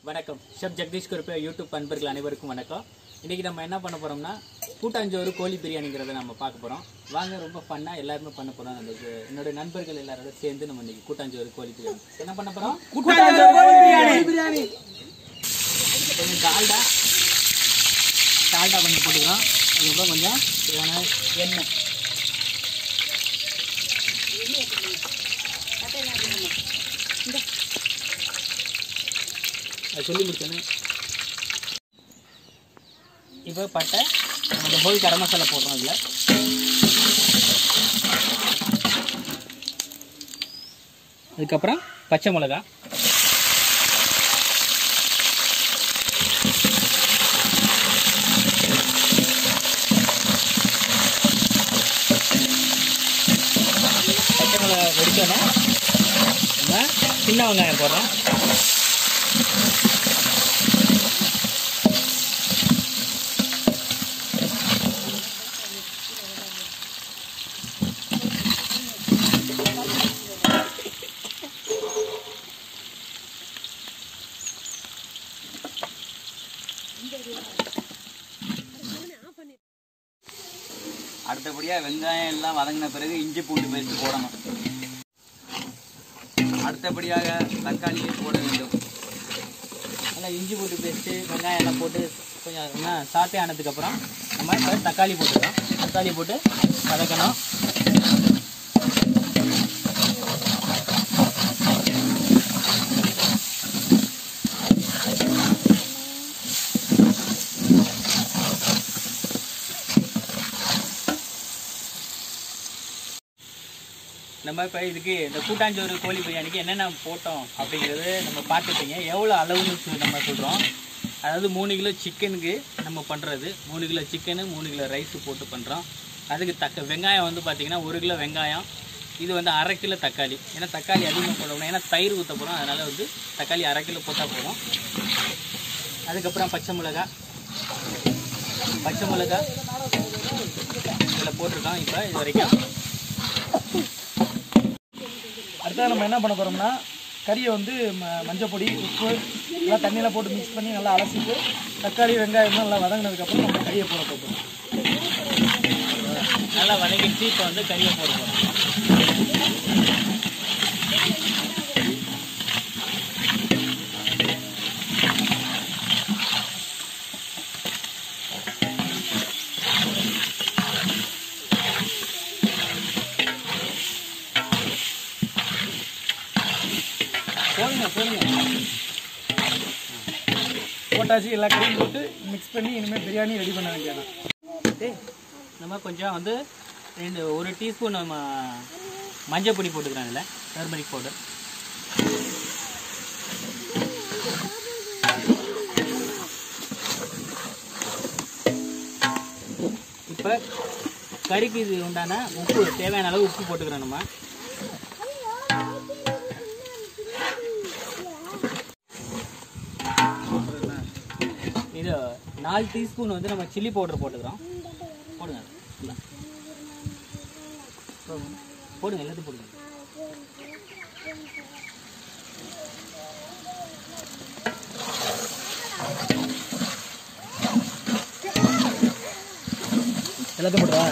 வணக்கம் chef Jagadish குருப்பே YouTube நண்பர்கள் அனைவருக்கும் வணக்கம் இன்றைக்கி நம்ம என்ன பண்ண போகிறோம்னா கூட்டாஞ்சோறு கோழி பிரியாணிங்கிறத நம்ம பார்க்க போகிறோம் வாங்க ரொம்ப ஃபன்னாக எல்லாருமே பண்ண போகிறோம் நமக்கு என்னோட நண்பர்கள் எல்லாரோட சேர்ந்து நம்ம இன்னைக்கு கூட்டாஞ்சோறு கோழி பிரியாணி என்ன பண்ண போகிறோம் பிரியாணி கொஞ்சம் டால்டா டால்டா கொஞ்சம் போட்டுக்கிறோம் அதுக்கப்புறம் கொஞ்சம் தேவையான எண்ணெய் அது சொல்லி முடிச்சோன்னே இப்போ பட்டை நம்ம ஹோல் கரம் மசாலா போடுறோம் அதில் அதுக்கப்புறம் பச்சை மிளகா பச்சை மிளகா வெடிக்கணும் நம்ம சின்ன வெங்காயம் போடுறோம் அடுத்தபடியாக வெங்காயம் எல்லாம் வதங்கின பிறகு இஞ்சி பூண்டு பேஸ்ட் போடணும் அடுத்தபடியாக தக்காளியை போட வேண்டும் நல்லா இஞ்சி பூண்டு பேஸ்ட்டு வெங்காயம் எல்லாம் போட்டு கொஞ்சம் என்ன சாட்டே ஆனதுக்கப்புறம் நம்ம இப்போ தக்காளி போட்டுக்கிறோம் தக்காளி போட்டு வதக்கணும் நம்ம இப்போ இதுக்கு இந்த கூட்டாஞ்சோறு கோழி பிரியாணிக்கு என்னென்ன போட்டோம் அப்படிங்கிறது நம்ம பார்த்துப்பீங்க எவ்வளோ அளவுன்னு சொல்லி நம்ம சொல்கிறோம் அதாவது மூணு கிலோ சிக்கனுக்கு நம்ம பண்ணுறது மூணு கிலோ சிக்கனு மூணு கிலோ ரைஸ் போட்டு பண்ணுறோம் அதுக்கு தக்க வெங்காயம் வந்து பார்த்திங்கன்னா ஒரு கிலோ வெங்காயம் இது வந்து அரை கிலோ தக்காளி ஏன்னா தக்காளி அதிகமாக போடணும் ஏன்னா தயிர் ஊற்ற போகிறோம் அதனால் வந்து தக்காளி அரை கிலோ போட்டால் போதும் அதுக்கப்புறம் பச்சை மிளகா பச்சை மிளகா இதில் போட்டிருக்கோம் இப்போ இது வரைக்கும் அடுத்தது நம்ம என்ன பண்ண போறோம்னா கறியை வந்து ம- மஞ்சள் பொடி உப்பு எல்லாம் தண்ணியில் போட்டு மிக்ஸ் பண்ணி நல்லா அலசிட்டு தக்காளி வெங்காயம் நல்லா வதங்கினதுக்கப்புறம் நம்ம கறியை போட போகிறோம் நல்லா வதக்கிட்டு இப்போ வந்து கறியை போட போகிறோம் போடுங்க போடுங்க போட்டாச்சு எல்லா கறியும் போட்டு மிக்ஸ் பண்ணி இனிமேல் பிரியாணி ரெடி பண்ண வேண்டியதான் டேய், நம்ம கொஞ்சம் வந்து ரெண்டு ஒரு டீஸ்பூன் நம்ம மஞ்சள் பொடி போட்டுக்கிறோம் அதில் டர்மரிக் பவுடர் இப்போ கறிக்கு இது உண்டான உப்பு தேவையான அளவு உப்பு போட்டுக்கிறோம் நம்ம இது நாலு டீஸ்பூன் வந்து நம்ம சில்லி பவுடர் போட்டுக்கிறோம் போடுங்க ஃபுல்லா. போடுங்க எல்லாத்தையும் போடுங்க எல்லாத்தையும் போட்டுவா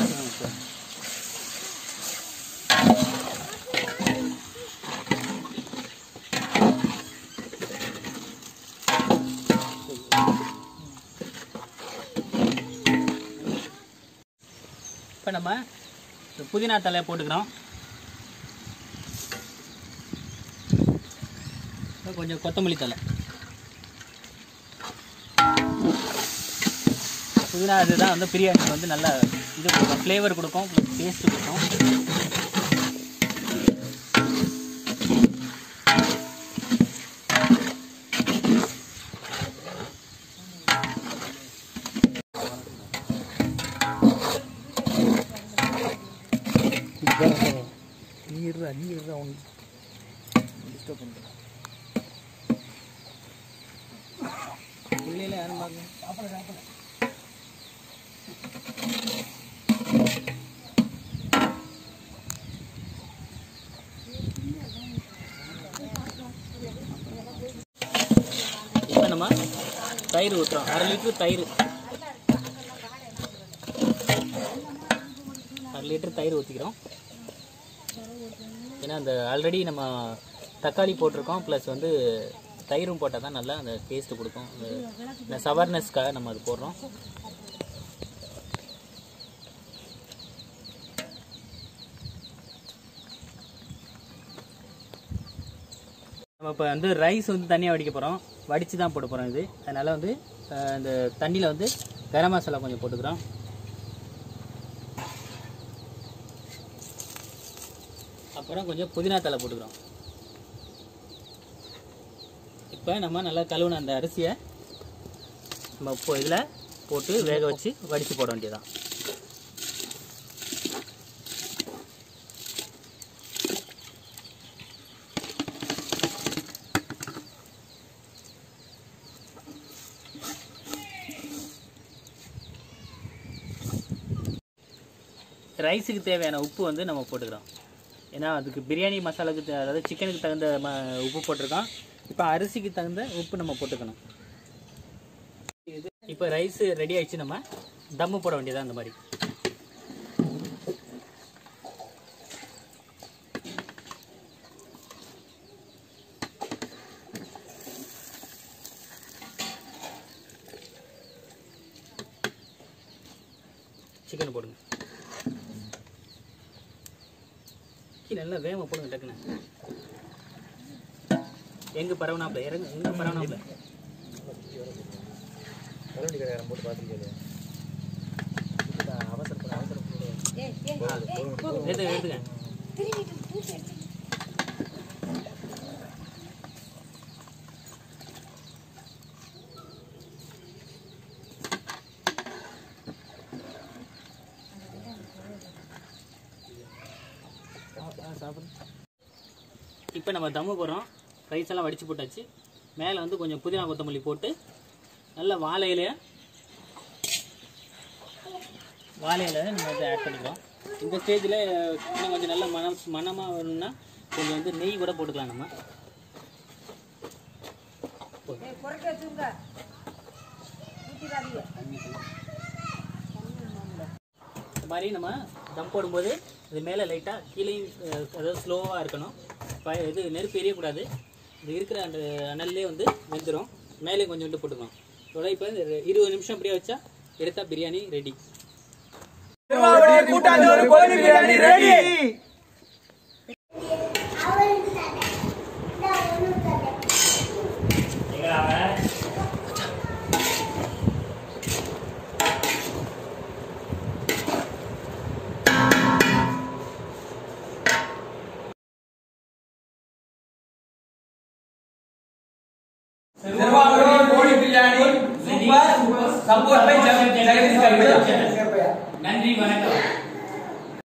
இப்போ நம்ம இந்த புதினா தலை போட்டுக்கிறோம் இப்போ கொஞ்சம் கொத்தமல்லி தலை புதினா இதுதான் வந்து பிரியாணிக்கு வந்து நல்ல இது கொடுக்கும் ஃப்ளேவர் கொடுக்கும் டேஸ்ட் கொடுக்கும் நீ இருடா நீ இருடா அவன் டிஸ்டர்ப் பண்ணுறேன் உள்ளே யாரும் பார்க்க இப்போ நம்ம தயிர் ஊற்றுறோம் அரை லிட்டர் தயிர் அரை லிட்டர் தயிர் ஊற்றிக்கிறோம் ஏன்னா அந்த ஆல்ரெடி நம்ம தக்காளி போட்டிருக்கோம் ப்ளஸ் வந்து தயிரும் போட்டால் தான் நல்லா அந்த டேஸ்ட்டு கொடுக்கும் அந்த- இந்த சவர்னஸ்க்காக நம்ம அது போடுறோம் நம்ம இப்போ வந்து ரைஸ் வந்து தனியாக வடிக்க போகிறோம் வடித்து தான் போட போகிறோம் இது அதனால் வந்து அஹ், இந்த தண்ணியில் வந்து கரம் மசாலா கொஞ்சம் போட்டுக்கிறோம் அப்புறம் கொஞ்சம் புதினா தலை போட்டுக்கிறோம் இப்போ நம்ம நல்லா கழுவுன அந்த அரிசியை நம்ம இப்போ இதில் போட்டு வேக வச்சு வடித்து போட வேண்டியதுதான் ரைஸுக்கு தேவையான உப்பு வந்து நம்ம போட்டுக்கிறோம் ஏன்னா அதுக்கு பிரியாணி மசாலாவுக்கு தே- அதாவது சிக்கனுக்கு தகுந்த ம உப்பு போட்டிருக்கோம் இப்போ அரிசிக்கு தகுந்த உப்பு நம்ம போட்டுக்கணும் இது இப்போ ரைஸ் ரெடி ஆயிடுச்சு நம்ம தம்மு போட வேண்டியதா அந்த மாதிரி சிக்கன் போடுங்க கீழே நல்லா வேகமாக போடுங்க டக்குன்னு எங்க பரவனாப்ல இறங்க எங்க பரவனாப்ல எடுத்து எடுத்துங்க இப்போ நம்ம தம்மு போடுறோம் ரைஸ் எல்லாம் வடித்து போட்டாச்சு மேலே வந்து கொஞ்சம் புதினா கொத்தமல்லி போட்டு நல்ல வாழை இலையை வாழை இலையை நம்ம வந்து ஆட் பண்ணிக்கிறோம் இந்த ஸ்டேஜில் இன்னும் கொஞ்சம் நல்ல மனம் மனமாக வேணும்னா கொஞ்சம் வந்து நெய் கூட போட்டுக்கலாம் நம்ம இந்த மாதிரி நம்ம தம் போடும்போது இது மேலே லைட்டாக கீழே அதாவது ஸ்லோவாக இருக்கணும் ப இது நெருப்பு எரியக்கூடாது இது இருக்கிற அந்த அனல்லே வந்து வெந்துடும் மேலே கொஞ்சோண்டு போட்டுக்கணும் இதோட இப்போ இந்த இருபது நிமிஷம் அப்படியே வச்சா எடுத்தா பிரியாணி ரெடி கூட்டாஞ்சோறு கோழி பிரியாணி ரெடி திருவாரூர் கோழி biryani super support by Jagadeesh Karuppaiya நன்றி வணக்கம்